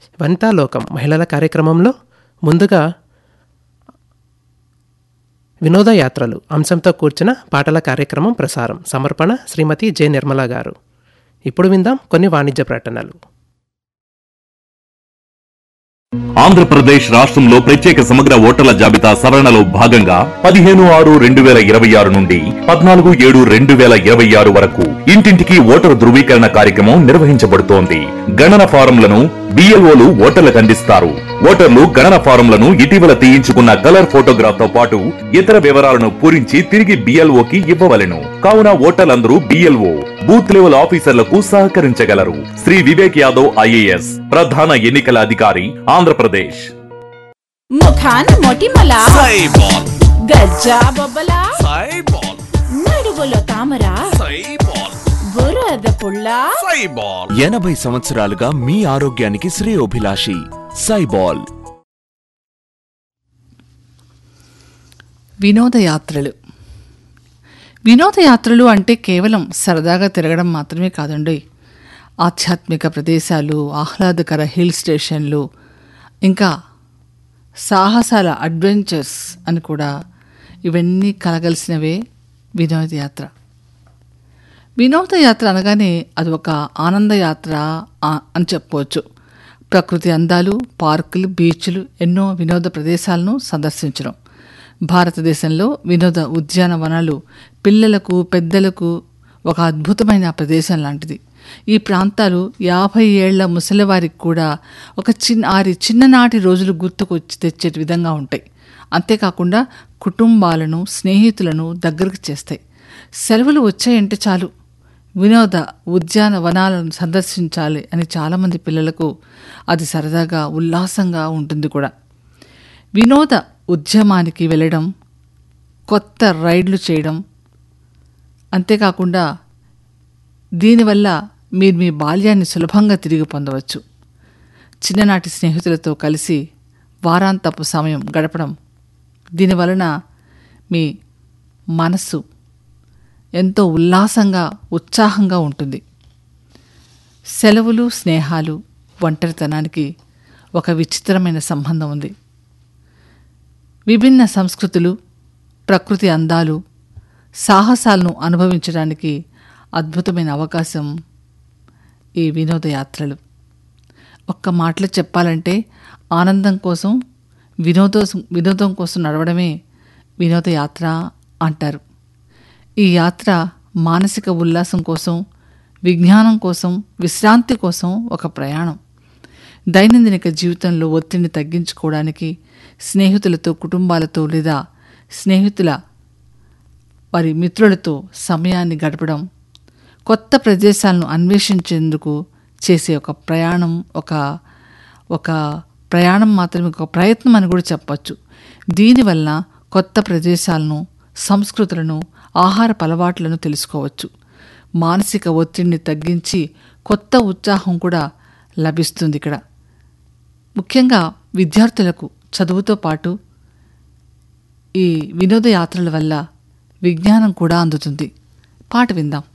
వనితాలోకం మహిళల కార్యక్రమంలో ముందుగా వినోదయాత్రలు అంశంతో కూర్చున్న పాటల కార్యక్రమం ప్రసారం సమర్పణ శ్రీమతి జె నిర్మల గారు ఇప్పుడు విందాం కొన్ని వాణిజ్య ప్రకటనలు ఆంధ్రప్రదేశ్ రాష్ట్రంలో ప్రత్యేక సమగ్ర ఓటర్ల జాబితా సవరణలో భాగంగా పదిహేను ఆరు రెండు వేల ఇరవై ఆరు నుండి పద్నాలుగు ఏడు రెండు వేల ఇరవై ఆరు వరకు ఇంటింటికి ఓటరు ధృవీకరణ కార్యక్రమం నిర్వహించబడుతోంది గణన ఫారంలను బిఎల్ఓలు ఓటర్లకు అందిస్తారు ఓటర్లు గణన ఫారంలను ఇటీవల తీయించుకున్న కలర్ ఫోటోగ్రాఫ్ తో పాటు ఇతర వివరాలను పూరించి తిరిగి బిఎల్ఓకి ఇవ్వవలెను కావున ఓటర్లందరూ బిఎల్ఓ బూత్ లెవెల్ ఆఫీసర్లకు సహకరించగలరు శ్రీ వివేక్ యాదవ్ ఐఏఎస్ ప్రధాన ఎన్నికల అధికారి ఆంధ్రప్రదేశ్ ముఖాన మొటిమల సైబాల్ గజ్జా బొబ్బల సైబాల్ నడువులో తామర సైబాల్ బురద పుల్ల సైబాల్ ఎనభై సంవత్సరాలుగా మీ ఆరోగ్యానికి శ్రేయోభిలాషి సైబాల్ వినోదయాత్రలు వినోదయాత్రలు అంటే కేవలం సరదాగా తిరగడం మాత్రమే కాదండి ఆధ్యాత్మిక ప్రదేశాలు ఆహ్లాదకర హిల్ స్టేషన్లు ఇంకా సాహసాల అడ్వెంచర్స్ అని కూడా ఇవన్నీ కలగలిసినవే వినోదయాత్ర వినోదయాత్ర అనగానే అది ఒక ఆనందయాత్ర ఆ- అని చెప్పవచ్చు ప్రకృతి అందాలు పార్కులు బీచ్లు ఎన్నో వినోద ప్రదేశాలను సందర్శించడం భారతదేశంలో వినోద ఉద్యానవనాలు పిల్లలకు పెద్దలకు ఒక అద్భుతమైన ప్రదేశం లాంటిది ఈ ప్రాంతాలు యాభై ఏళ్ల ముసలివారికి కూడా ఒక చిన్న ఆరి చిన్ననాటి రోజులు గుర్తుకు వచ్చి తెచ్చే విధంగా ఉంటాయి అంతేకాకుండా కుటుంబాలను స్నేహితులను దగ్గరకు చేస్తాయి సెలవులు వచ్చాయంటే చాలు వినోద ఉద్యానవనాలను సందర్శించాలి అని చాలామంది పిల్లలకు అది సరదాగా ఉల్లాసంగా ఉంటుంది కూడా వినోద ఉద్యమానికి వెళ్ళడం కొత్త రైడ్లు చేయడం అంతేకాకుండా దీనివల్ల మీరు మీ బాల్యాన్ని సులభంగా తిరిగి పొందవచ్చు చిన్ననాటి స్నేహితులతో కలిసి వారాంతపు సమయం గడపడం దీనివలన మీ మనస్సు ఎంతో ఉల్లాసంగా ఉత్సాహంగా ఉంటుంది సెలవులు స్నేహాలు ఒంటరితనానికి ఒక విచిత్రమైన సంబంధం ఉంది విభిన్న సంస్కృతులు ప్రకృతి అందాలు సాహసాలను అనుభవించడానికి అద్భుతమైన అవకాశం ఈ వినోదయాత్రలు ఒక్క మాటలో చెప్పాలంటే ఆనందం కోసం వినోద వినోదం కోసం నడవడమే వినోదయాత్ర అంటారు ఈ యాత్ర మానసిక ఉల్లాసం కోసం విజ్ఞానం కోసం విశ్రాంతి కోసం ఒక ప్రయాణం దైనందినిక జీవితంలో ఒత్తిడిని తగ్గించుకోవడానికి స్నేహితులతో కుటుంబాలతో లేదా స్నేహితుల వారి మిత్రులతో సమయాన్ని గడపడం కొత్త ప్రదేశాలను అన్వేషించేందుకు చేసే ఒక ప్రయాణం ఒక ఒక ప్రయాణం మాత్రమే ఒక ప్రయత్నం అని కూడా చెప్పచ్చు దీనివల్ల కొత్త ప్రదేశాలను సంస్కృతులను ఆహార అలవాట్లను తెలుసుకోవచ్చు మానసిక ఒత్తిడిని తగ్గించి కొత్త ఉత్సాహం కూడా లభిస్తుంది ఇక్కడ ముఖ్యంగా విద్యార్థులకు చదువుతో పాటు ఈ వినోదయాత్రల వల్ల విజ్ఞానం కూడా అందుతుంది పాట విందాం